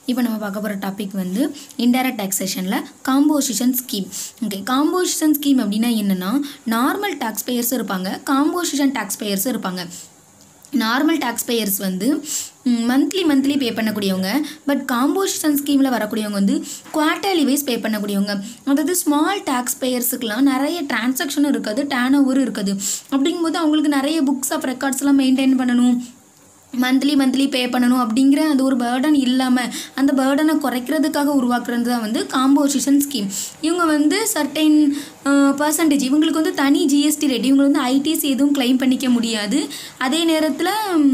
இப்போ நம்ம பார்க்க போகிற டாபிக் வந்து இன்டைரக்ட் டாக்ஸேஷனில் composition scheme okay composition scheme அப்படின்னா என்னென்னா நார்மல் டாக்ஸ் பேயர்ஸும் இருப்பாங்க காம்போசிஷன் டாக்ஸ் பேயர்ஸும் இருப்பாங்க நார்மல் டாக்ஸ் பேயர்ஸ் வந்து மந்த்லி மந்த்லி பே பண்ணக்கூடியவங்க பட் காம்போசிஷன் ஸ்கீமில் வரக்கூடியவங்க வந்து குவார்ட்டர்லி வைஸ் பே பண்ணக்கூடியவங்க அதாவது ஸ்மால் டாக்ஸ் பேயர்ஸுக்கெலாம் நிறைய டிரான்சாக்ஷனும் இருக்காது டேர்ன் ஓவரும் இருக்காது அப்படிங்கும்போது அவங்களுக்கு நிறைய புக்ஸ் ஆஃப் ரெக்கார்ட்ஸ்லாம் மெயின்டைன் பண்ணணும் மந்த்லி மந்த்லி பே பண்ணணும் அப்படிங்கிற அந்த ஒரு பேர்டன் இல்லாமல் அந்த பேர்டனை குறைக்கிறதுக்காக உருவாக்குறது தான் வந்து காம்போசிஷன் ஸ்கீம் இவங்க வந்து சர்டைன் பர்சன்டேஜ் இவங்களுக்கு வந்து தனி ஜிஎஸ்டி ரேட் இவங்க வந்து ஐடிசி எதுவும் கிளைம் பண்ணிக்க முடியாது அதே நேரத்தில்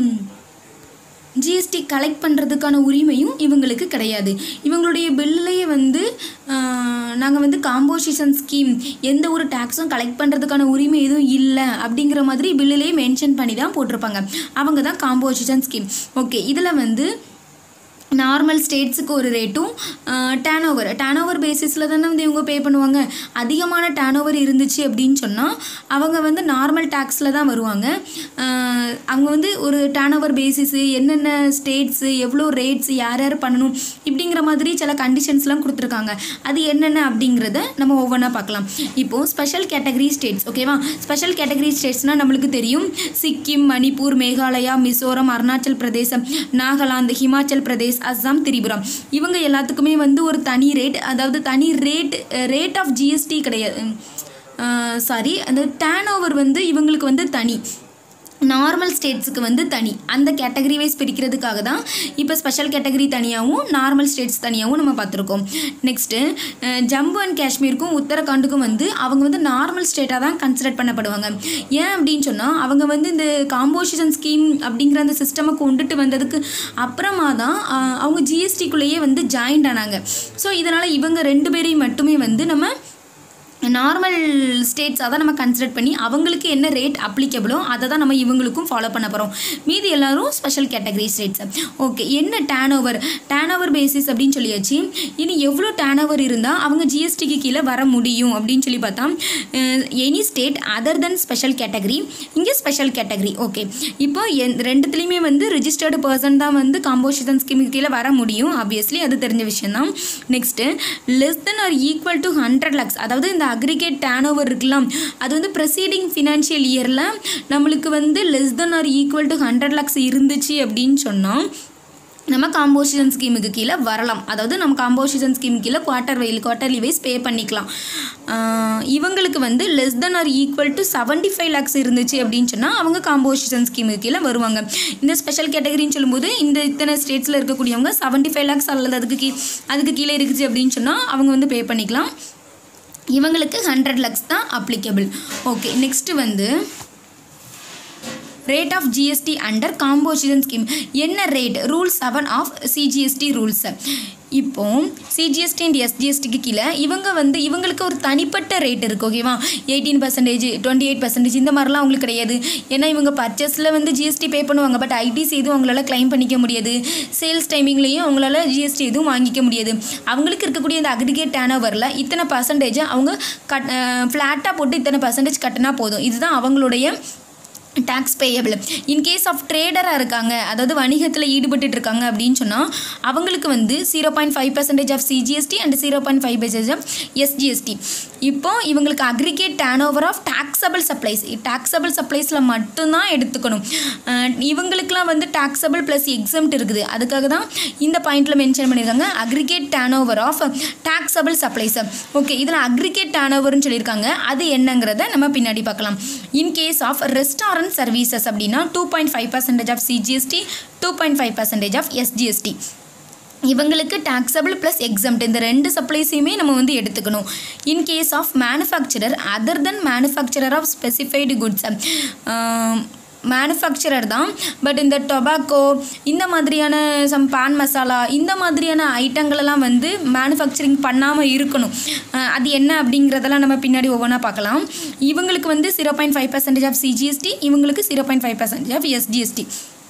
ஜிஎஸ்டி கலெக்ட் பண்ணுறதுக்கான உரிமையும் இவங்களுக்கு கிடையாது இவங்களுடைய பில்லுலேயே வந்து நாங்கள் வந்து காம்போசிஷன் ஸ்கீம் எந்த ஒரு டேக்ஸும் கலெக்ட் பண்ணுறதுக்கான உரிமை எதுவும் இல்லை அப்படிங்கிற மாதிரி பில்லுலேயே மென்ஷன் பண்ணி தான் போட்டிருப்பாங்க அவங்க தான் காம்போசிஷன் ஸ்கீம் ஓகே இதில் வந்து நார்மல் ஸ்டேட்ஸுக்கு ஒரு ரேட்டும் டேன் ஓவர் டேன் ஓவர் பேசிஸில் தானே வந்து இவங்க பே பண்ணுவாங்க அதிகமான டேன் ஓவர் இருந்துச்சு அப்படின்னு சொன்னால் அவங்க வந்து நார்மல் டேக்ஸில் தான் வருவாங்க அவங்க வந்து ஒரு டேன் ஓவர் பேசிஸு என்னென்ன ஸ்டேட்ஸு எவ்வளோ ரேட்ஸ் யார் யார் பண்ணணும் இப்படிங்கிற மாதிரி சில கண்டிஷன்ஸ்லாம் கொடுத்துருக்காங்க அது என்னென்ன அப்படிங்கிறத நம்ம ஒவ்வொன்றா பார்க்கலாம் இப்போது ஸ்பெஷல் கேட்டகரி ஸ்டேட்ஸ் ஓகேவா ஸ்பெஷல் கேட்டகரி ஸ்டேட்ஸ்னால் நம்மளுக்கு தெரியும் சிக்கிம் மணிப்பூர் மேகாலயா மிசோரம் அருணாச்சல் பிரதேசம் நாகாலாந்து ஹிமாச்சல் பிரதேஷ் அஸ்ஸாம் திரிபுரம் இவங்க எல்லாத்துக்குமே வந்து ஒரு தனி ரேட் அதாவது தனி ரேட் ரேட் ஆஃப் ஜிஎஸ்டி கிடையாது சாரி அந்த டேன் ஓவர் வந்து இவங்களுக்கு வந்து தனி நார்மல் ஸ்டேட்ஸுக்கு வந்து தனி அந்த கேட்டகரி வைஸ் பிரிக்கிறதுக்காக தான் இப்போ ஸ்பெஷல் கேட்டகரி தனியாகவும் நார்மல் ஸ்டேட்ஸ் தனியாகவும் நம்ம பார்த்துருக்கோம் நெக்ஸ்ட்டு ஜம்மு அண்ட் காஷ்மீருக்கும் உத்தரகாண்டுக்கும் வந்து அவங்க வந்து நார்மல் ஸ்டேட்டாக தான் கன்சிடர் பண்ணப்படுவாங்க ஏன் அப்படின்னு சொன்னால் அவங்க வந்து இந்த காம்போசிஷன் ஸ்கீம் அப்படிங்கிற அந்த சிஸ்டமை கொண்டுட்டு வந்ததுக்கு அப்புறமா தான் அவங்க ஜிஎஸ்டிக்குள்ளேயே வந்து ஜாயின்ட் ஆனாங்க ஸோ இதனால் இவங்க ரெண்டு பேரையும் மட்டுமே வந்து நம்ம நார்மல் ஸ்டேட்ஸாக தான் நம்ம கன்சிடர் பண்ணி அவங்களுக்கு என்ன ரேட் அப்ளிகபிளோ அதை தான் நம்ம இவங்களுக்கும் ஃபாலோ பண்ண போகிறோம் மீதி எல்லாரும் ஸ்பெஷல் கேட்டகரி ஸ்டேட்ஸ் ஓகே என்ன turnover turnover basis அப்படின்னு சொல்லியாச்சு இனி எவ்வளோ டேன் ஓவர் இருந்தால் அவங்க ஜிஎஸ்டிக்கு கீழே வர முடியும் அப்படின்னு சொல்லி பார்த்தா any state other than special category இங்கே ஸ்பெஷல் கேட்டகரி ஓகே இப்போ எந் ரெண்டுத்துலேயுமே வந்து ரிஜிஸ்டர்டு பர்சன் தான் வந்து காம்போசிஷன் ஸ்கீமுக்கு கீழே வர முடியும் ஆப்வியஸ்லி அது தெரிஞ்ச விஷயம் தான் next less than or equal to hundred lakhs அதாவது இந்த அக்ரிகேட் டேன் ஓவர் இருக்கலாம் அது வந்து ப்ரெசீடிங் ஃபினான்ஷியல் இயரில் நம்மளுக்கு வந்து less than or equal to hundred lakhs இருந்துச்சு அப்படின்னு சொன்னால் நம்ம காம்போசிஷன் ஸ்கீமுக்கு கீழே வரலாம் அதாவது நம்ம காம்போசிஷன் ஸ்கீம் கீழே குவார்ட்டர் வெயில் குவார்ட்டர்லி வைஸ் பே பண்ணிக்கலாம் இவங்களுக்கு வந்து less than or equal to seventy five lakhs இருந்துச்சு அப்படின்னு சொன்னால் அவங்க காம்போசிஷன் ஸ்கீமுக்கு கீழே வருவாங்க இந்த ஸ்பெஷல் கேட்டகரின்னு சொல்லும்போது இந்த இத்தனை ஸ்டேட்ஸில் இருக்கக்கூடியவங்க செவன்ட்டி ஃபைவ் லேக்ஸ் அல்லது அதுக்கு கீ அதுக்கு கீழே இருக்குது அப்படின்னு சொன்னால் அவங்க வந்து பே பண்ணிக்கலாம் இவங்களுக்கு ஹண்ட்ரட் லேக்ஸ் தான் அப்ளிகபிள் ஓகே நெக்ஸ்ட்டு வந்து rate of GST under composition scheme என்ன rate rule seven of CGST rules இப்போ சிஜிஎஸ்டி அண்ட் எஸ்ஜிஎஸ்டிக்கு கீழே இவங்க வந்து இவங்களுக்கு ஒரு தனிப்பட்ட ரேட் இருக்குது ஓகேவா eighteen percentage twenty eight percentage இந்த மாதிரிலாம் அவங்களுக்கு கிடையாது ஏன்னா இவங்க பர்ச்சேஸில் வந்து ஜிஎஸ்டி பே பண்ணுவாங்க பட் ஐடிசி எதுவும் அவங்களால கிளைம் பண்ணிக்க முடியாது சேல்ஸ் டைமிங்லேயும் அவங்களால ஜிஎஸ்டி எதுவும் வாங்கிக்க முடியாது அவங்களுக்கு இருக்கக்கூடிய இந்த அக்ரிகேட் டேன் ஓவரில் இத்தனை பர்சன்டேஜ் அவங்க கட் ஃப்ளாட்டாக போட்டு இத்தனை பர்சன்டேஜ் கட்டினா போதும் இதுதான் அவங்களுடைய டேக்ஸ் பேயபிள் இன்கேஸ் ஆஃப் ட்ரேடராக இருக்காங்க அதாவது வணிகத்தில் ஈடுபட்டு இருக்காங்க அப்படின்னு சொன்னால் அவங்களுக்கு வந்து zero point five percentage of CGST and zero point five percentage of SGST இப்போ இவங்களுக்கு aggregate turnover of taxable supplies taxable சப்ளைஸில் மட்டும்தான் எடுத்துக்கணும் இவங்களுக்குலாம் வந்து டாக்ஸபிள் ப்ளஸ் எக்ஸம்ட் இருக்குது அதுக்காக தான் இந்த பாயிண்டில் மென்ஷன் பண்ணியிருக்காங்க aggregate turnover of taxable supplies okay இதில் அக்ரிகேட் டேன் ஓவர்னு சொல்லியிருக்காங்க அது என்னங்கிறத நம்ம பின்னாடி பார்க்கலாம் in case of restaurant restaurant services அப்படின்னா two point five percentage of CGST two point five percentage of SGST இவங்களுக்கு டாக்ஸபிள் ப்ளஸ் எக்ஸம்ட் இந்த ரெண்டு சப்ளைஸையுமே நம்ம வந்து எடுத்துக்கணும் in case of manufacturer other than manufacturer of specified goods manufacturer தான் but இந்த டொபாக்கோ இந்த மாதிரியான சம் பான் மசாலா இந்த மாதிரியான ஐட்டங்களெல்லாம் வந்து மேனுஃபேக்சரிங் பண்ணாமல் இருக்கணும் அது என்ன அப்படிங்கிறதெல்லாம் நம்ம பின்னாடி ஒவ்வொன்றா பார்க்கலாம் இவங்களுக்கு வந்து zero point five percentage of CGST இவங்களுக்கு zero point five percentage of SGST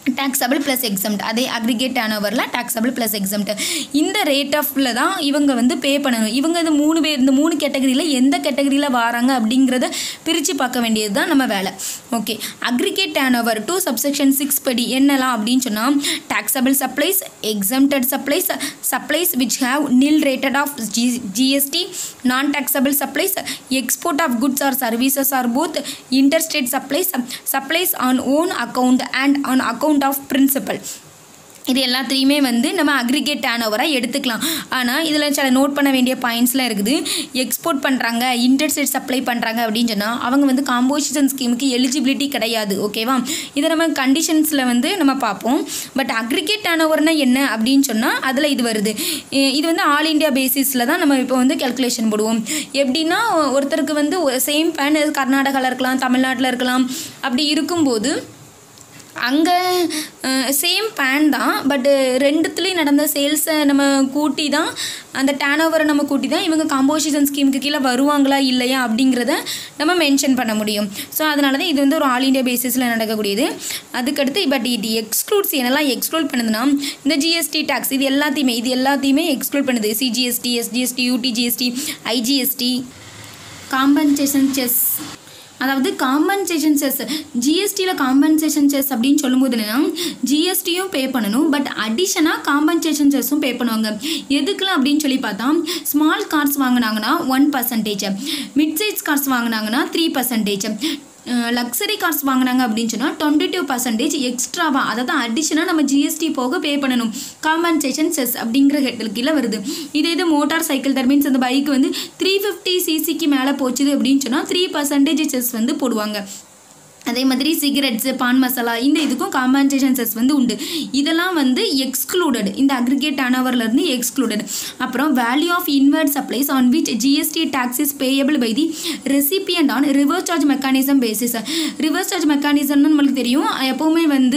taxable plus exempt அதே அக்ரிகேட் டேர்ன் ஓவரில் taxable ப்ளஸ் exempt இந்த ரேட் ஆஃபில் தான் இவங்க வந்து பே பண்ணணும் இவங்க இந்த மூணு பேர் இந்த மூணு கேட்டகரியில் எந்த கேட்டகரியில் வராங்க அப்படிங்கிறத பிரித்து பார்க்க வேண்டியது தான் நம்ம வேலை okay aggregate turnover two subsection six படி என்னலாம் அப்படின்னு சொன்னால் taxable supplies exempted supplies supplies which have nil rated of G- GST non taxable supplies export of goods or services are both interstate supplies supplies on own account and on account of principal இது எல்லாத்தையுமே வந்து நம்ம aggregate turn ஓவராக எடுத்துக்கலாம் ஆனால் இதில் சில note பண்ண வேண்டிய பாயிண்ட்ஸ்லாம் இருக்குது எக்ஸ்போர்ட் பண்ணுறாங்க இன்டர்ஸ்டேட் சப்ளை பண்ணுறாங்க அப்படின்னு சொன்னால் அவங்க வந்து காம்போசிஷன் ஸ்கீமுக்கு எலிஜிபிலிட்டி கிடையாது ஓகேவா இதை நம்ம கண்டிஷன்ஸில் வந்து நம்ம பார்ப்போம் பட் அக்ரிகேட் டேர்ன் ஓவர்னால் என்ன அப்படின்னு சொன்னால் அதில் இது வருது இ- இது வந்து ஆல் இந்தியா பேசிஸில் தான் நம்ம இப்போ வந்து கேல்குலேஷன் போடுவோம் எப்படின்னா ஒருத்தருக்கு வந்து சேம் பேன் கர்நாடகாவில் இருக்கலாம் தமிழ்நாட்டில் இருக்கலாம் அப்படி இருக்கும்போது அங்கே சேம் பேன் தான் பட்டு ரெண்டுத்துலேயும் நடந்த சேல்ஸை நம்ம கூட்டி தான் அந்த டேன் ஓவரை நம்ம கூட்டி தான் இவங்க காம்போசிஷன் ஸ்கீமுக்கு கீழே வருவாங்களா இல்லையா அப்படிங்கிறத நம்ம மென்ஷன் பண்ண முடியும் ஸோ அதனால தான் இது வந்து ஒரு ஆல் இந்தியா பேசிஸில் நடக்கக்கூடியது அதுக்கடுத்து பட் இது எக்ஸ்க்ளூட்ஸ் என்னெல்லாம் எக்ஸ்க்ளூட் பண்ணுதுன்னா இந்த ஜிஎஸ்டி டேக்ஸ் இது எல்லாத்தையுமே இது எல்லாத்தையுமே எக்ஸ்க்ளூட் பண்ணுது CGST SDST UTGST IGST compensation cess அதாவது காம்பன்சேஷன் செஸ் ஜிஎஸ்டியில் காம்பன்சேஷன் செஸ் அப்படின்னு சொல்லும்போது என்னன்னா ஜிஎஸ்டியும் பே பண்ணணும் பட் அடிஷனாக காம்பன்சேஷன் செஸ்ஸும் பே பண்ணுவாங்க எதுக்குலாம் அப்படின்னு சொல்லி பார்த்தா ஸ்மால் கார்ஸ் வாங்கினாங்கன்னா one percentage mid size cars வாங்கினாங்கன்னா த்ரீ பர்சன்டேஜ் லக்ஸரி கார்ஸ் வாங்கினாங்க அப்படின்னு சொன்னால் டுவெண்ட்டி டூ பர்சன்டேஜ் எக்ஸ்ட்ராவாக அதாவது அடிஷனாக நம்ம ஜிஎஸ்டி போக பே பண்ணணும் காம்பன்சேஷன் செஸ் அப்படிங்கிற ஹெட்டில் கீழே வருது இதே இது மோட்டார் சைக்கிள் தட் மீன்ஸ் அந்த பைக் வந்து த்ரீ ஃபிஃப்டி சிசிக்கு மேலே போச்சுது அப்படின்னு சொன்னால் த்ரீ பர்சன்டேஜ் செஸ் வந்து போடுவாங்க அதே மாதிரி சிகரெட்ஸு பான் மசாலா இந்த இதுக்கும் காம்பன்சேஷன் செஸ் வந்து உண்டு இதெல்லாம் வந்து எக்ஸ்க்ளூடட் இந்த அக்ரிகேட் டர்னோவர்லேருந்து எக்ஸ்க்ளூடட் அப்புறம் value of inward supplies on which GST taxes payable by the recipient on reverse charge mechanism basis reverse charge மெக்கானிசம்னு நம்மளுக்கு தெரியும் எப்போவுமே வந்து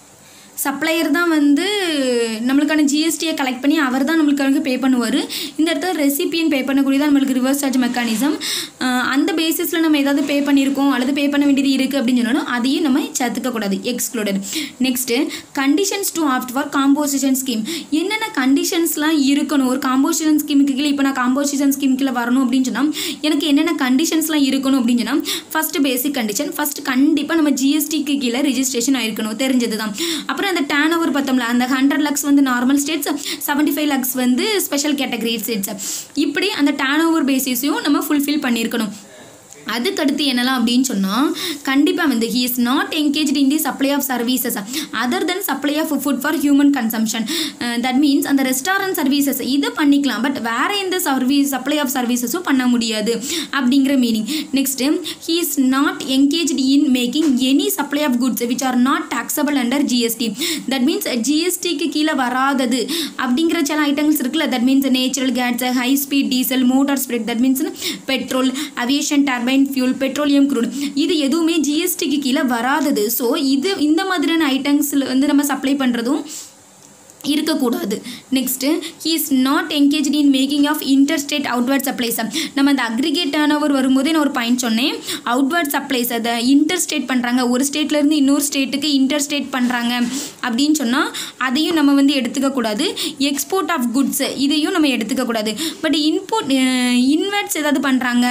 சப்ளையர் தான் வந்து நம்மளுக்கான ஜிஎஸ்டியை கலெக்ட் பண்ணி அவர் தான் நம்மளுக்காக பே பண்ணுவார் இந்த இடத்துல ரெசிபியன் பே பண்ணக்கூடியதான் நம்மளுக்கு ரிவர்ஸ் சார்ஜ் மெக்கானிசம் அந்த பேசிஸில் நம்ம ஏதாவது பே பண்ணியிருக்கோம் அல்லது பே பண்ண வேண்டியது இருக்குது அப்படின்னு சொன்னாலும் அதையும் நம்ம சேர்த்துக்கக்கூடாது excluded next conditions to opt for composition scheme என்னென்ன கண்டிஷன்ஸ்லாம் இருக்கணும் ஒரு காம்போசிஷன் ஸ்கீமுக்கு கீழே இப்போ நான் காம்போசிஷன் ஸ்கீம் கீழே வரணும் அப்படின்னு சொன்னால் எனக்கு என்னென்ன கண்டிஷன்ஸ்லாம் இருக்கணும் அப்படின்னு சொன்னால் ஃபஸ்ட்டு பேசிக் கண்டிஷன் ஃபஸ்ட்டு கண்டிப்பாக நம்ம ஜிஎஸ்டிக்கு கீழே ரிஜிஸ்ட்ரேஷன் ஆயிருக்கணும் தெரிஞ்சது தான் அப்புறம் அந்த டேன் ஓவர் பார்த்தோம்ல அந்த ஹண்ட்ரட் லேக்ஸ் வந்து normal states seventy five lakhs வந்து ஸ்பெஷல் கேட்டகரி ஸ்டேட்ஸ் இப்படி அந்த டேன் ஓவர் பேசிஸையும் நம்ம ஃபுல்ஃபில் பண்ணியிருக்கணும் அதுக்கடுத்து என்னலாம் அப்படின்னு சொன்னால் கண்டிப்பாக வந்து he is not engaged in the supply of services other than supply of food for human consumption that means அந்த ரெஸ்டாரண்ட் சர்வீசஸ் இதை பண்ணிக்கலாம் பட் வேற எந்த சர்வீஸ் சப்ளை ஆஃப் சர்வீசஸும் பண்ண முடியாது அப்படிங்கிற meaning next he is not engaged in making any supply of goods which are not taxable under GST that means ஜிஎஸ்டிக்கு கீழே வராதது அப்படிங்கிற சில ஐட்டங்கள்ஸ் இருக்குல்ல that means natural gas high speed diesel motor spirit that means petrol aviation turbine fuel petroleum crude இது எதுவுமே ஜிஎஸ்டிக்கு கீழே வராதது ஸோ இது இந்த மாதிரியான ஐட்டம்ஸில் வந்து நம்ம சப்ளை பண்ணுறதும் இருக்கக்கூடாது next he is not engage in making of interstate outward supplies நம்ம அந்த அக்ரிகேட் டேர்ன் ஓவர் வரும்போதே நான் ஒரு பாயிண்ட் சொன்னேன் அவுட்வர்ட் சப்ளைஸ் அதை இன்டர்ஸ்டேட் பண்ணுறாங்க ஒரு ஸ்டேட்லேருந்து இன்னொரு ஸ்டேட்டுக்கு இன்டர்ஸ்டேட் பண்ணுறாங்க அப்படின்னு சொன்னால் அதையும் நம்ம வந்து எடுத்துக்கக்கூடாது எக்ஸ்போர்ட் ஆஃப் குட்ஸ் இதையும் நம்ம எடுத்துக்கக்கூடாது பட் இன்போர்ட் இன்வெர்ட்ஸ் ஏதாவது பண்ணுறாங்க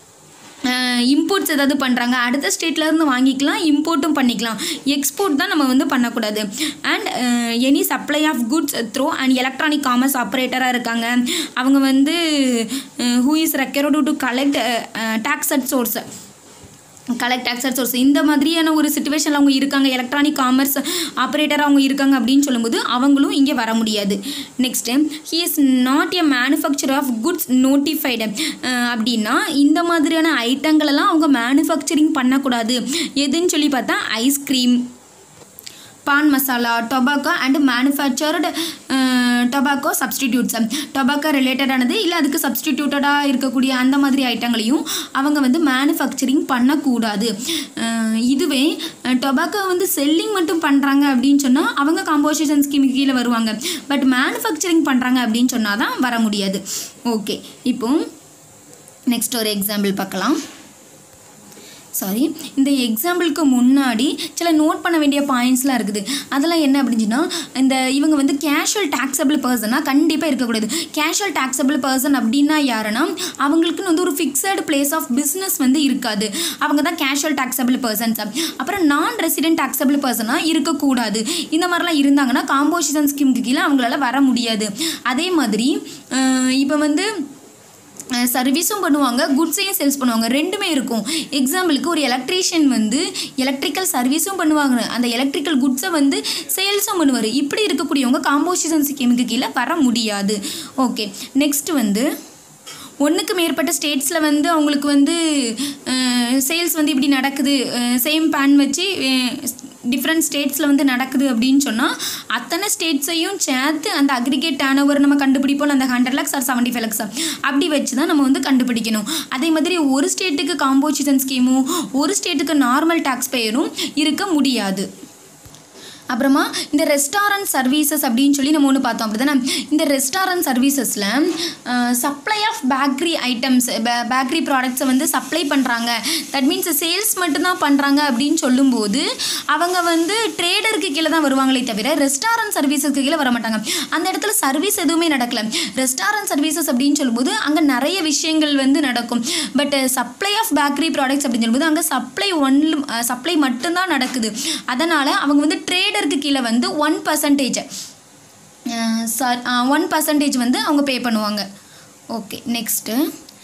இம்போர்ட்ஸ் ஏதாவது பண்ணுறாங்க அடுத்த ஸ்டேட்லேருந்து வாங்கிக்கலாம் இம்போர்ட்டும் பண்ணிக்கலாம் எக்ஸ்போர்ட் தான் நம்ம வந்து பண்ணக்கூடாது and any supply of goods through and electronic commerce ஆப்ரேட்டராக இருக்காங்க அவங்க வந்து who is required to collect tax at source collect tax at source இந்த மாதிரியான ஒரு சுச்சுவேஷனில் அவங்க இருக்காங்க எலக்ட்ரானிக் காமர்ஸ் ஆப்ரேட்டர் அவங்க இருக்காங்க அப்படின்னு சொல்லும்போது அவங்களும் இங்கே வர முடியாது next he is not a manufacture of goods notified அப்படின்னா இந்த மாதிரியான ஐட்டங்களெல்லாம் அவங்க மேனுஃபேக்சரிங் பண்ணக்கூடாது எதுன்னு சொல்லி பார்த்தா ice cream pan masala tobacco and manufactured tobacco substitutes tobacco ரிலேட்டடானது இல்லை அதுக்கு சப்ஸ்டிடியூட்டடாக இருக்கக்கூடிய அந்த மாதிரி ஐட்டங்களையும் அவங்க வந்து மேனுஃபேக்சரிங் பண்ணக்கூடாது அஹ் இதுவே டொபாக்கோ வந்து செல்லிங் மட்டும் பண்ணுறாங்க அப்படின்னு சொன்னால் அவங்க காம்போசிஷன் ஸ்கீமுக்கு கீழே வருவாங்க பட் மேனுஃபேக்சரிங் பண்ணுறாங்க அப்படின்னு சொன்னால் தான் வர முடியாது ஓகே இப்போ நெக்ஸ்ட் ஒரு எக்ஸாம்பிள் பார்க்கலாம் சாரி இந்த எக்ஸாம்பிளுக்கு முன்னாடி சில நோட் பண்ண வேண்டிய பாயிண்ட்ஸ்லாம் இருக்குது அதெல்லாம் என்ன அப்படின்னா இந்த இவங்க வந்து கேஷுவல் டாக்ஸபிள் பர்சனாக கண்டிப்பாக இருக்கக்கூடாது கேஷுவல் டாக்ஸபிள் பர்சன் அப்படின்னா யாருன்னா அவங்களுக்குன்னு வந்து ஒரு ஃபிக்ஸட் பிளேஸ் ஆஃப் பிஸ்னஸ் வந்து இருக்காது அவங்க தான் கேஷுவல் டாக்ஸபிள் பர்சன்ஸ் அப்புறம் நான் ரெசிடென்ட் டாக்ஸபிள் பர்சனாக இருக்கக்கூடாது இந்த மாதிரிலாம் இருந்தாங்கன்னா காம்போசிஷன் ஸ்கீமுக்கு கீழே அவங்களால வர முடியாது அதே மாதிரி இப்போ வந்து சர்வீஸும் பண்ணுவாங்க குட்ஸையும் சேல்ஸ் பண்ணுவாங்க ரெண்டுமே இருக்கும் எக்ஸாம்பிளுக்கு ஒரு எலக்ட்ரீஷியன் வந்து எலக்ட்ரிக்கல் சர்வீஸும் பண்ணுவாங்க அந்த எலக்ட்ரிக்கல் குட்ஸை வந்து சேல்ஸும் பண்ணுவார் இப்படி இருக்கக்கூடியவங்க காம்போசிஷன் ஸ்கீமுக்கு கீழே வர முடியாது ஓகே நெக்ஸ்ட் வந்து ஒன்றுக்கு மேற்பட்ட ஸ்டேட்ஸில் வந்து அவங்களுக்கு வந்து சேல்ஸ் வந்து இப்படி நடக்குது சேம் பேன் வச்சு டிஃப்ரெண்ட் ஸ்டேட்ஸில் வந்து நடக்குது அப்படின்னு சொன்னால் அத்தனை ஸ்டேட்ஸையும் சேர்த்து அந்த அக்ரிகேட் டேர்ன் ஓவர் நம்ம கண்டுபிடிப்போம் அந்த hundred lakhs or seventy five lakhs அப்படி வச்சு தான் நம்ம வந்து கண்டுபிடிக்கணும் அதே மாதிரி ஒரு ஸ்டேட்டுக்கு காம்போசிஷன் ஸ்கீமும் ஒரு ஸ்டேட்டுக்கு நார்மல் டேக்ஸ் பேரும் இருக்க முடியாது அப்புறமா இந்த ரெஸ்டாரண்ட் சர்வீசஸ் அப்படின்னு சொல்லி நம்ம ஒன்று பார்த்தோம் அப்படி தானே இந்த ரெஸ்டாரண்ட் சர்வீசஸில் supply of bakery items bakery ப்ராடக்ட்ஸை வந்து சப்ளை பண்ணுறாங்க தட் மீன்ஸ் சேல்ஸ் மட்டும்தான் பண்ணுறாங்க அப்படின்னு சொல்லும்போது அவங்க வந்து ட்ரேடருக்கு கீழே தான் வருவாங்களே தவிர ரெஸ்டாரண்ட் சர்வீஸஸ்க்கு கீழே வர மாட்டாங்க அந்த இடத்துல சர்வீஸ் எதுவுமே நடக்கல ரெஸ்டாரண்ட் சர்வீசஸ் அப்படின்னு சொல்லும்போது அங்கே நிறைய விஷயங்கள் வந்து நடக்கும் but supply of bakery products அப்படின்னு சொல்லும்போது அங்கே சப்ளை ஒன்லு சப்ளை மட்டும்தான் நடக்குது அதனால் அவங்க வந்து ட்ரேட் ட்ரேடருக்கு கீழே வந்து ஒன் பர்சன்டேஜ் ஒன் பர்சன்டேஜ் வந்து அவங்க பே பண்ணுவாங்க ஓகே நெக்ஸ்ட்டு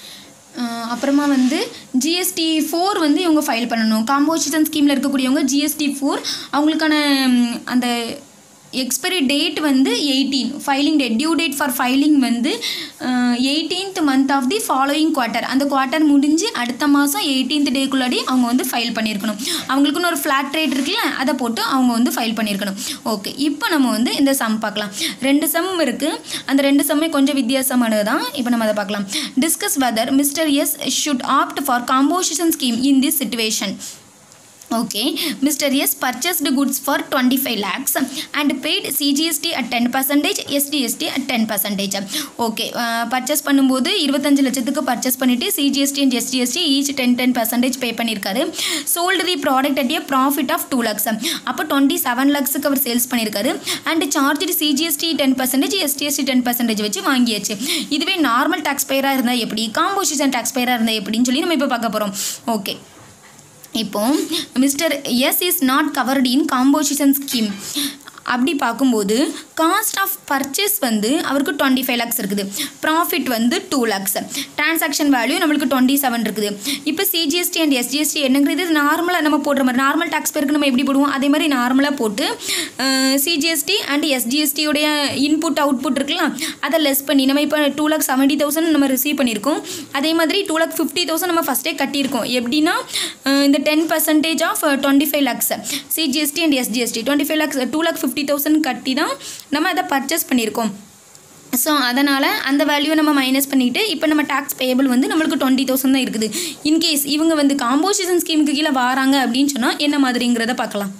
அப்புறமா வந்து ஜிஎஸ்டி ஃபோர் வந்து இவங்க ஃபைல் பண்ணணும் காம்போசிஷன் ஸ்கீமில் இருக்கக்கூடியவங்க ஜிஎஸ்டி ஃபோர் அவங்களுக்கான அந்த எக்ஸ்பைரி டேட் வந்து eighteen filing date due date for filing வந்து eighteenth month of the following quarter அந்த குவார்ட்டர் முடிஞ்சு அடுத்த மாதம் எயிட்டீன்த் டேக்குள்ளாடி அவங்க வந்து ஃபைல் பண்ணியிருக்கணும் அவங்களுக்குன்னு ஒரு ஃப்ளாட் ரேட் இருக்குல்ல அதை போட்டு அவங்க வந்து ஃபைல் பண்ணியிருக்கணும் ஓகே இப்போ நம்ம வந்து இந்த சம் பார்க்கலாம் ரெண்டு சம் இருக்குது அந்த ரெண்டு சம்மே கொஞ்சம் வித்தியாசமானது தான் இப்போ நம்ம அதை பார்க்கலாம் discuss whether mister S should opt for composition scheme in this situation Okay, Mr. S purchased goods for 25 lakhs and paid CGST at 10 percentage, SDST at 10 percentage. Okay purchase பண்ணும்போது இருபத்தஞ்சு லட்சத்துக்கு பர்ச்சேஸ் பண்ணிவிட்டு CGST and SDST each ten ten percentage pay பண்ணியிருக்காரு sold the product at a profit of two lakhs அப்போ twenty seven லேக்ஸுக்கு அவர் sales பண்ணியிருக்காரு and charge CGST ten percentage SDST ten percentage வச்சு வாங்கியாச்சு இதுவே நார்மல் டேக்ஸ் பேராக இருந்தால் எப்படி காம்போசிஷன் டேக்ஸ் பேராக இருந்தால் எப்படின்னு சொல்லி நம்ம இப்போ பார்க்க போகிறோம் ஓகே இப்போ mister S is not covered in composition scheme அப்படி பார்க்கும்போது காஸ்ட் ஆஃப் பர்ச்சேஸ் வந்து அவருக்கு டுவெண்ட்டி ஃபைவ் லேக்ஸ் இருக்குது ப்ராஃபிட் வந்து டூ லேக்ஸ் டிரான்சாக்ஷன் வேல்யூ நம்மளுக்கு டுவெண்ட்டி செவன் இருக்குது இப்போ சிஜிஎஸ்டி அண்ட் எஸ்ஜிஎஸ்டி என்னங்கிறது நார்மலாக நம்ம போடுற மாதிரி நார்மல் டேக்ஸ் பேருக்கு நம்ம எப்படி போடுவோம் அதே மாதிரி நார்மலாக போட்டு சிஜிஎஸ்டி அண்ட் எஸ்ஜிஎஸ்டியோடைய இன்புட் அவுட்புட் இருக்கலாம் அதை லெஸ் பண்ணி நம்ம இப்போ டூ லேக் செவன்ட்டி தௌசண்ட் நம்ம ரிசீவ் பண்ணியிருக்கோம் அதே மாதிரி டூ லேக் ஃபிஃப்டி தௌசண்ட் நம்ம ஃபஸ்ட்டே கட்டியிருக்கோம் எப்படின்னா இந்த ten percentage of twenty five lakhs CGST and SGST twenty five lakhs two lakh fifty thousand கட்டி தான் நம்ம அதை பர்ச்சேஸ் பண்ணியிருக்கோம் ஸோ அதனால் அந்த வேல்யூ நம்ம மைனஸ் பண்ணிவிட்டு இப்போ நம்ம டேக்ஸ் பேபிள் வந்து நம்மளுக்கு டுவெண்ட்டி தௌசண்ட் தான் இருக்குது இன்கேஸ் இவங்க வந்து காம்போசிஷன் ஸ்கீமுக்கு கீழே வராங்க அப்படின்னு சொன்னால் என்ன மாதிரிங்கிறத பார்க்கலாம்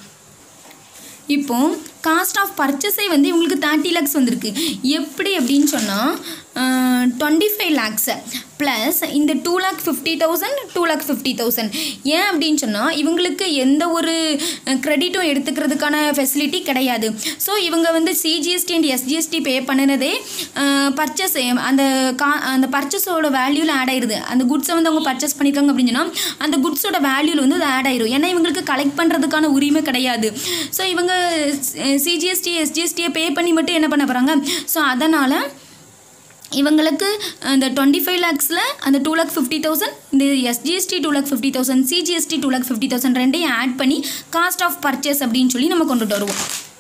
இப்போ காஸ்ட் ஆஃப் பர்ச்சேஸே வந்து இவங்களுக்கு தேர்ட்டி லேக்ஸ் வந்திருக்கு எப்படி அப்படின்னு சொன்னால் டுவெண்ட்டி ஃபைவ் லேக்ஸு ப்ளஸ் இந்த two lakh fifty thousand two lakh fifty thousand ஏன் அப்படின்னு சொன்னால் இவங்களுக்கு எந்த ஒரு க்ரெடிட்டும் எடுத்துக்கிறதுக்கான ஃபெசிலிட்டி கிடையாது ஸோ இவங்க வந்து சிஜிஎஸ்டி அண்ட் எஸ்ஜிஎஸ்டி பே பண்ணினதே பர்ச்சேஸ் அந்த கா அந்த பர்ச்சேஸோட வேல்யூவில் ஆட் ஆயிருது அந்த குட்ஸை வந்து அவங்க பர்ச்சேஸ் பண்ணியிருக்காங்க அப்படின்னு சொன்னால் அந்த குட்ஸோட வேல்யூவில் வந்து அது ஆட் ஆயிரும் ஏன்னா இவங்களுக்கு கலெக்ட் பண்ணுறதுக்கான உரிமை கிடையாது ஸோ இவங்க சிஜிஎஸ்டி எஸ்ஜிஎஸ்டியை பே பண்ணி மட்டும் என்ன பண்ண போகிறாங்க ஸோ அதனால் இவங்களுக்கு அந்த டுவெண்ட்டி ஃபைவ் லேக்ஸில் அந்த டூ லேக் ஃபிஃப்டி தௌசண்ட் இந்த SGST two lakh fifty thousand CGST two lakh fifty thousand ரெண்டையும் ஆட் பண்ணி காஸ்ட் ஆஃப் பர்ச்சேஸ் அப்படின்னு சொல்லி நம்ம கொண்டுட்டு வருவோம்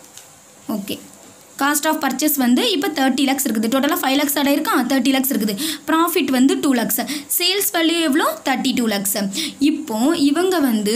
ஓகே காஸ்ட் ஆஃப் பர்ச்சேஸ் வந்து இப்போ தேர்ட்டி லேக்ஸ் இருக்குது டோட்டலாக ஃபைவ் லேக்ஸ் அடை இருக்கா தேர்ட்டி லேக்ஸ் இருக்குது ப்ராஃபிட் வந்து டூ லேக்ஸ் சேல்ஸ் வேல்யூ எவ்வளோ தேர்ட்டி டூ லேக்ஸ் இப்போ இவங்க வந்து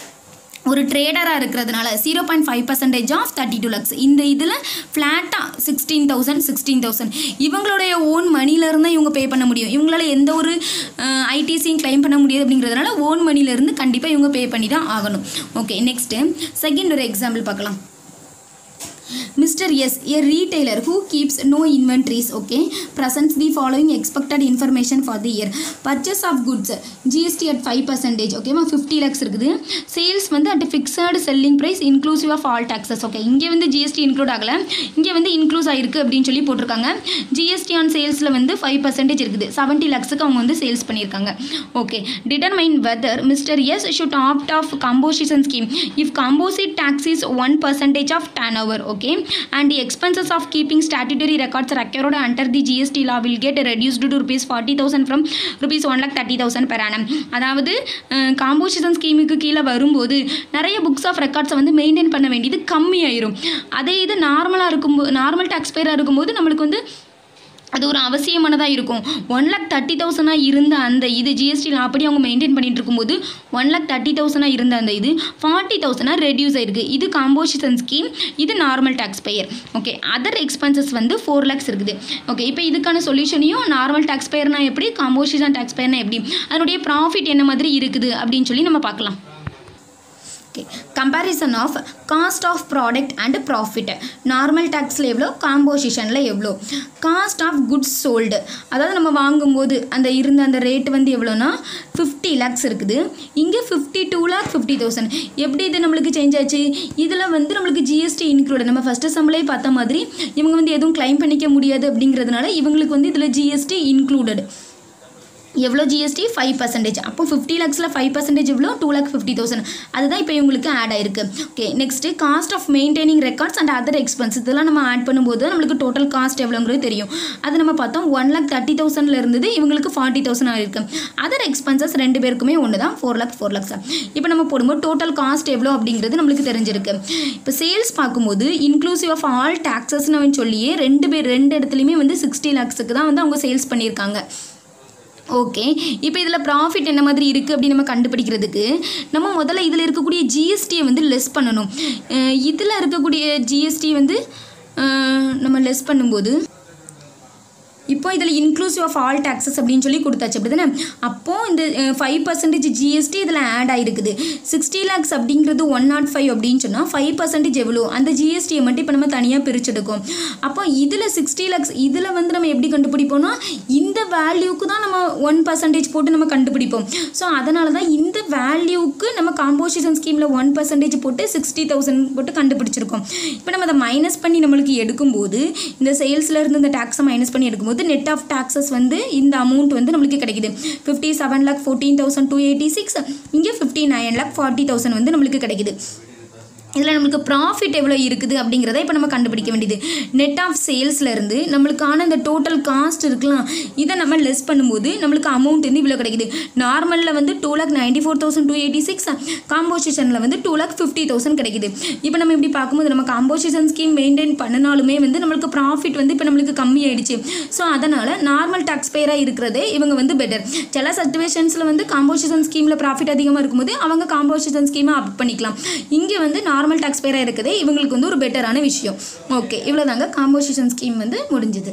ஒரு ட்ரேடராக இருக்கிறதுனால zero point five percentage of thirty two lakhs இந்த இதில் ஃப்ளாட்டாக சிக்ஸ்டீன் தௌசண்ட் சிக்ஸ்டீன் தௌசண்ட் இவங்களுடைய ஓன் மணிலேருந்து தான் இவங்க பே பண்ண முடியும் இவங்களால எந்த ஒரு ஐடிசியும் கிளைம் பண்ண முடியாது அப்படிங்கிறதுனால ஓன் மணிலேருந்து கண்டிப்பாக இவங்க பே பண்ணி தான் ஆகணும் ஓகே நெக்ஸ்ட்டு செகண்ட் ஒரு எக்ஸாம்பிள் பார்க்கலாம் mister S a retailer who keeps no inventories okay presents the following expected information for the year purchase of goods gst at 5 percentage ஓகேவா ஃபிஃப்டி லேக்ஸ் இருக்குது சேல்ஸ் வந்து at fixed selling price inclusive of all taxes okay இங்கே வந்து GST include ஆகலை இங்கே வந்து includes ஆயிருக்கு அப்படின்னு சொல்லி போட்டிருக்காங்க ஜிஎஸ்டி ஆன் சேல்ஸில் வந்து ஃபைவ் பர்சன்டேஜ் இருக்குது செவன்ட்டி லேக்ஸுக்கு அவங்க வந்து சேல்ஸ் பண்ணியிருக்காங்க okay determine whether mister S should opt of composition scheme if composite tax is one percentage of turnover okay and the expenses of keeping statutory records ரெக்கரோட under the GST law will get reduced to rupees forty thousand from rupees one lakh thirty thousand per annum அதாவது composition ஸ்கீமுக்கு கீழே வரும்போது நிறைய books of ரெக்கார்ட்ஸை வந்து maintain பண்ண வேண்டியது கம்மியாயிரும் அதே இது நார்மலாக இருக்கும்போது நார்மல் டாக்ஸ் பேராக இருக்கும்போது நம்மளுக்கு வந்து அது ஒரு அவசியமானதாக இருக்கும் ஒன் லேக் தேர்ட்டி தௌசண்டாக இருந்த அந்த இது ஜிஎஸ்டியில் அப்படி அவங்க மெயின்டைன் பண்ணிட்டு இருக்கும்போது ஒன் லேக் தேர்ட்டி தௌசண்டாக இருந்த அந்த இது ஃபார்ட்டி தௌசண்டாக ரெடியூஸ் ஆயிருக்கு இது காம்போசிஷன் ஸ்கீம் இது normal taxpayer okay other expenses வந்து ஃபோர் லேக்ஸ் இருக்குது ஓகே இப்போ இதுக்கான சொல்யூஷனையும் நார்மல் டேக்ஸ் பெயர்னா எப்படி காம்போசிஷன் டேக்ஸ் பெயர்னா எப்படி அதனுடைய ப்ராஃபிட் என்ன மாதிரி இருக்குது அப்படின்னு சொல்லி நம்ம பார்க்கலாம் okay comparison of cost of product and profit normal டேக்ஸில் எவ்வளோ காம்போசிஷனில் எவ்வளோ காஸ்ட் ஆஃப் குட்ஸ் சோல்டு அதாவது நம்ம வாங்கும்போது அந்த இருந்த அந்த ரேட் வந்து எவ்வளோனா ஃபிஃப்டி லேக்ஸ் இருக்குது இங்கே fifty two lakh fifty thousand எப்படி இது நம்மளுக்கு சேஞ்ச் ஆச்சு இதில் வந்து நம்மளுக்கு ஜிஎஸ்டி இன்க்ளூட் நம்ம ஃபஸ்ட்டு சம்பளே பார்த்த மாதிரி இவங்க வந்து எதுவும் கிளைம் பண்ணிக்க முடியாது அப்படிங்கிறதுனால இவங்களுக்கு வந்து இதில் ஜிஎஸ்டி இன்க்ளூடட் எவ்வளோ ஜிஎஸ்டி ஃபைவ் பர்சன்டேஜ் அப்போ ஃபிஃப்டி லேக்ஸில் ஃபைவ் பர்சன்டேஜ் எவ்வளோ டூ லேக் ஃபிஃப்டி தௌசண்ட் அதுதான் இப்போ இவங்களுக்கு ஆட் ஆயிருக்கு okay next cost of maintaining records and other expense இதெல்லாம் நம்ம ஆட் பண்ணும்போது நம்மளுக்கு டோட்டல் காஸ்ட் எவ்வளோங்கிறது தெரியும் அது நம்ம பார்த்தோம் ஒன் லேக் தேர்ட்டி தௌசண்ட்ல இருந்தது இவங்களுக்கு ஃபார்ட்டி தௌசண்ட் ஆயிருக்கு அதர் எக்ஸ்பென்சஸ் ரெண்டு பேருக்குமே ஒன்று தான் ஃபோர் லேக் ஃபோர் லேக்ஸ் இப்போ நம்ம போடும்போது டோட்டல் காஸ்ட் எவ்வளோ அப்படிங்கிறது நம்மளுக்கு தெரிஞ்சிருக்கு இப்போ சேல்ஸ் பார்க்கும்போது இன்க்ளூசிவ் ஆஃப் ஆல் டேக்ஸஸ்னு சொல்லியே ரெண்டு பேர் ரெண்டு இடத்துலையுமே வந்து சிக்ஸ்டி லேக்ஸுக்கு தான் வந்து அவங்க சேல்ஸ் பண்ணியிருக்காங்க ஓகே இப்போ இதில் ப்ராஃபிட் என்ன மாதிரி இருக்குது அப்படின்னு நம்ம கண்டுபிடிக்கிறதுக்கு நம்ம முதல்ல இதில் இருக்கக்கூடிய ஜிஎஸ்டியை வந்து லெஸ் பண்ணணும் இதில் இருக்கக்கூடிய ஜிஎஸ்டி வந்து அஹ், நம்ம லெஸ் பண்ணும்போது இப்போ இதில் இன்க்ளூசிவ் ஆஃப் ஆல் taxes அப்படின்னு சொல்லி கொடுத்தாச்சு அப்படி தானே அப்போது இந்த ஃபைவ் பர்சன்டேஜ் ஜிஎஸ்டி இதில் ஆட் ஆகிருக்குது சிக்ஸ்டி லேக்ஸ் அப்படிங்கிறது ஒன் நாட் ஃபைவ் அப்படின்னு சொன்னால் ஃபைவ் பர்சன்டேஜ் எவ்வளோ அந்த ஜிஎஸ்டியை மட்டும் இப்போ நம்ம தனியாக பிரிச்செடுக்கும் அப்போ இதில் சிக்ஸ்டி லேக்ஸ் இதில் வந்து நம்ம எப்படி கண்டுபிடிப்போம்னா இந்த வேல்யூக்கு தான் நம்ம ஒன் பர்சன்டேஜ் போட்டு நம்ம கண்டுபிடிப்போம் ஸோ அதனால தான் இந்த வேல்யூக்கு நம்ம காம்போசிஷன் ஸ்கீமில் ஒன் பர்சன்டேஜ் போட்டு சிக்ஸ்டி தௌசண்ட் போட்டு கண்டுபிடிச்சிருக்கோம் இப்போ நம்ம அதை மைனஸ் பண்ணி நம்மளுக்கு எடுக்கும்போது இந்த சேல்ஸில் இருந்து இந்த டேக்ஸை மைனஸ் பண்ணி எடுக்கும்போது நெட் ஆஃப் டாக்ஸஸ் வந்து இந்த அமௌண்ட் வந்து நம்மளுக்கு கிடைக்குது fifty seven lakh fourteen thousand two eighty six இங்கே fifty nine lakh forty thousand வந்து நம்மளுக்கு கிடைக்குது இதில் நம்மளுக்கு ப்ராஃபிட் எவ்வளோ இருக்குது அப்படிங்கிறத இப்போ நம்ம கண்டுபிடிக்க வேண்டியது நெட் ஆஃப் சேல்ஸ்லேருந்து நம்மளுக்கான இந்த டோட்டல் காஸ்ட் இருக்கலாம் இதை நம்ம லெஸ் பண்ணும்போது நம்மளுக்கு அமௌண்ட் வந்து இவ்வளோ கிடைக்குது நார்மலில் வந்து two lakh ninety four thousand two eighty six காம்போசிஷனில் வந்து டூ லேக் ஃபிஃப்டி தௌசண்ட் கிடைக்குது இப்போ நம்ம இப்படி பார்க்கும்போது நம்ம காம்போசிஷன் ஸ்கீம் மெயின்டைன் பண்ணினாலுமே வந்து நம்மளுக்கு ப்ராஃபிட் வந்து இப்போ நம்மளுக்கு கம்மி ஆயிடுச்சு ஸோ அதனால் நார்மல் டாக்ஸ் பேராக இருக்கிறதே இவங்க வந்து பெட்டர் சில சுச்சுவேஷன்ஸில் வந்து காம்போசிஷன் ஸ்கீமில் ப்ராஃபிட் அதிகமாக இருக்கும்போது அவங்க காம்போசிஷன் ஸ்கீமை அப் பண்ணிக்கலாம் இங்கே வந்து நார்மல் டாக்ஸ் பேராக இருக்குதே இவங்களுக்கு வந்து ஒரு பெட்டரான விஷயம் ஓகே இவ்வளோதாங்க காம்போசிஷன் ஸ்கீம் வந்து முடிஞ்சுது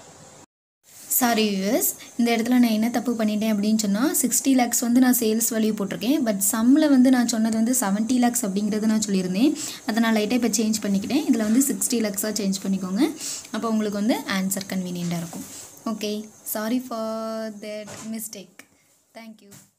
சாரி யூஎஸ் இந்த இடத்துல நான் என்ன தப்பு பண்ணிட்டேன் அப்படின்னு சொன்னால் சிக்ஸ்டி லேக்ஸ் வந்து நான் சேல்ஸ் வேல்யூ போட்டிருக்கேன் பட் சம்மில் வந்து நான் சொன்னது வந்து செவன்ட்டி லேக்ஸ் அப்படிங்கிறது நான் சொல்லியிருந்தேன் அதை நான் லைட்டாக இப்போ சேஞ்ச் பண்ணிக்கிட்டேன் இதில் வந்து சிக்ஸ்டி லேக்ஸாக சேஞ்ச் பண்ணிக்கோங்க அப்போ உங்களுக்கு வந்து ஆன்சர் கன்வீனியண்ட்டாக இருக்கும் okay sorry for that mistake thank you